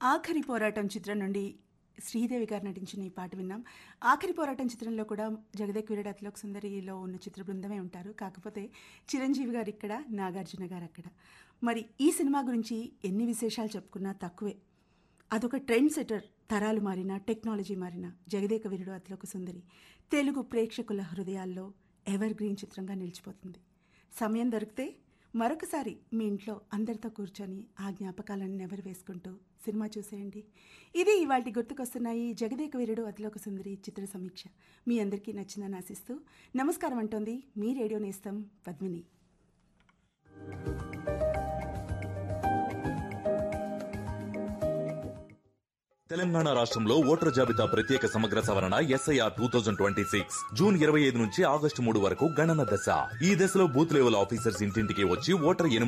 ఆఖరి పోరాటం చిత్రం నుండి శ్రీదేవి గారు నటించిన ఈ పాట విన్నాం ఆఖరి పోరాటం చిత్రంలో కూడా జగదేక్ వీరుడు అతిలోక్ సుందరిలో ఉన్న చిత్ర బృందమే ఉంటారు కాకపోతే చిరంజీవి గారు ఇక్కడ నాగార్జున గారు అక్కడ మరి ఈ సినిమా గురించి ఎన్ని విశేషాలు చెప్పుకున్నా తక్కువే అదొక ట్రెండ్ సెటర్ తరాలు మారిన టెక్నాలజీ మారిన జగదేక వీరుడు అతిలోక సుందరి తెలుగు ప్రేక్షకుల హృదయాల్లో ఎవర్ గ్రీన్ చిత్రంగా నిలిచిపోతుంది సమయం దొరికితే మరొకసారి మీ ఇంట్లో అందరితో కూర్చొని ఆ జ్ఞాపకాలను నెవరు వేసుకుంటూ సినిమా చూసేయండి ఇది ఇవాటి గుర్తుకొస్తున్నాయి జగదేక వీరుడు అతిలోక సుందరి చిత్ర సమీక్ష మీ అందరికీ నచ్చిందని ఆశిస్తూ నమస్కారం అంటోంది మీ రేడియో నేస్తం పద్మిని తెలంగాణ రాష్ట్రంలో ఓటర్ జాబితా ప్రత్యేక సమగ్ర సవరణ SIR two thousand twenty six June ఇరవై ఐదు నుంచి ఆగస్టు మూడు వరకు గణన దశ ఈ దశలో బూత్ లెవెల్ ఆఫీసర్స్ ఇంటింటికి వచ్చి ఓటర్ ఎనిమిది